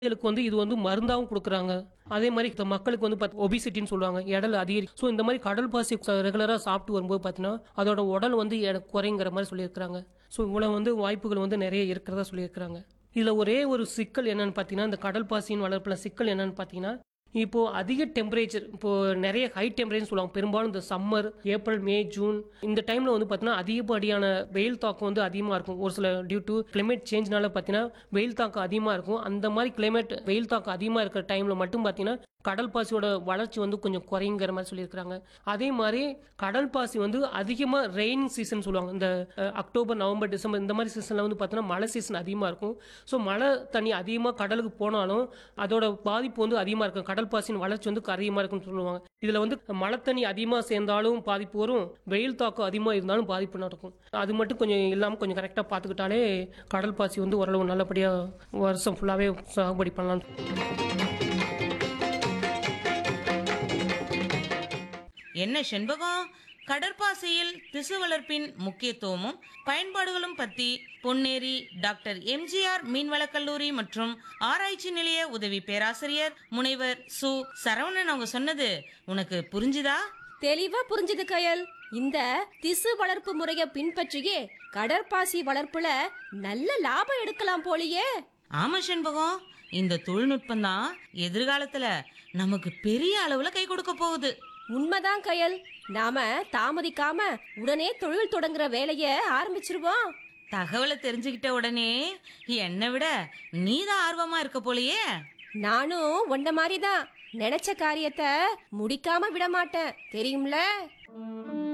குழந்தைகளுக்கு வந்து இது வந்து மருந்தாகவும் கொடுக்குறாங்க அதே மாதிரி இந்த மக்களுக்கு வந்து பார்த்து ஒபிசிட்டின்னு சொல்லுவாங்க எடல் அதிகரி ஸோ இந்த மாதிரி கடல் பாசி ரெகுலராக சாப்பிட்டு வரும்போது பார்த்தீங்கன்னா அதோட உடல் வந்து எட- குறைங்கிற மாதிரி சொல்லியிருக்கிறாங்க ஸோ இவ்வளோ வந்து வாய்ப்புகள் வந்து நிறைய இருக்கிறதா சொல்லியிருக்கிறாங்க இதில் ஒரே ஒரு சிக்கல் என்னன்னு பார்த்தீங்கன்னா இந்த கடல் பாசியின் வளர்ப்பில் சிக்கல் என்னன்னு பார்த்தீங்கன்னா இப்போ அதிக டெம்பரேச்சர் இப்போ நிறைய ஹை டெம்பரேச்சர் சொல்லுவாங்க பெரும்பாலும் இந்த சம்மர் ஏப்ரல் மே ஜூன் இந்த டைம்ல வந்து பார்த்தீங்கன்னா அதிகப்படியான வெயில் தாக்கம் வந்து அதிகமாக இருக்கும் ஒரு சில டியூ டு கிளைமேட் சேஞ்ச்னால பார்த்தீங்கன்னா வெயில் தாக்கம் அதிகமாக இருக்கும் அந்த மாதிரி கிளைமேட் வெயில் தாக்கம் அதிகமாக இருக்கிற டைம்ல மட்டும் பார்த்தீங்கன்னா கடல் பாசியோட வளர்ச்சி வந்து கொஞ்சம் குறைங்கிற மாதிரி சொல்லியிருக்கிறாங்க அதே மாதிரி கடல் பாசி வந்து அதிகமாக ரெயின் சீசன் சொல்லுவாங்க இந்த அஹ், அக்டோபர் நவம்பர் டிசம்பர் இந்த மாதிரி சீசனில் வந்து பார்த்தீங்கன்னா மழை சீசன் அதிகமாக இருக்கும் ஸோ மழை தண்ணி அதிகமாக கடலுக்கு போனாலும் அதோட பாதிப்பு வந்து அதிகமாக இருக்கும் கடல் பாசியின் வளர்ச்சி வந்து அதிகமாக இருக்கும்னு சொல்லுவாங்க இதில் வந்து மழை தண்ணி அதிகமாக சேர்ந்தாலும் பாதிப்பு வரும் வெயில் தாக்கம் அதிகமாக இருந்தாலும் பாதிப்பு நடக்கும் அது மட்டும் கொஞ்சம் இல்லாமல் கொஞ்சம் கரெக்டாக பார்த்துக்கிட்டாலே கடல் பாசி வந்து ஓரளவு நல்லபடியாக வருஷம் ஃபுல்லாகவே சாகுபடி பண்ணலாம் என்ன செண்பகம் கடற்பாசையில் திசு வளர்ப்பின் முக்கியத்துவமும் பயன்பாடுகளும் பத்தி பொன்னேரி டாக்டர் எம்ஜிஆர் மீன்வளக் கல்லூரி மற்றும் ஆராய்ச்சி நிலைய உதவி பேராசிரியர் முனைவர் சு சரவணன் அவங்க சொன்னது உனக்கு புரிஞ்சுதா தெளிவா புரிஞ்சுது கயல் இந்த திசு வளர்ப்பு முறைய பின்பற்றியே கடற்பாசி வளர்ப்புல நல்ல லாபம் எடுக்கலாம் போலியே ஆமா செண்பகம் இந்த தொழில்நுட்பம் தான் எதிர்காலத்துல நமக்கு பெரிய அளவுல கை கொடுக்க போகுது உண்மைதான் கயல் நாம தாமதிக்காம உடனே தொழில் தொடங்குற வேலைய ஆரம்பிச்சிருவோம் தகவலை தெரிஞ்சுக்கிட்ட உடனே என்னை விட நீதான் ஆர்வமா இருக்க போலயே நானும் உன்ன மாதிரி தான் நினைச்ச காரியத்தை முடிக்காம விட மாட்டேன் தெரியும்ல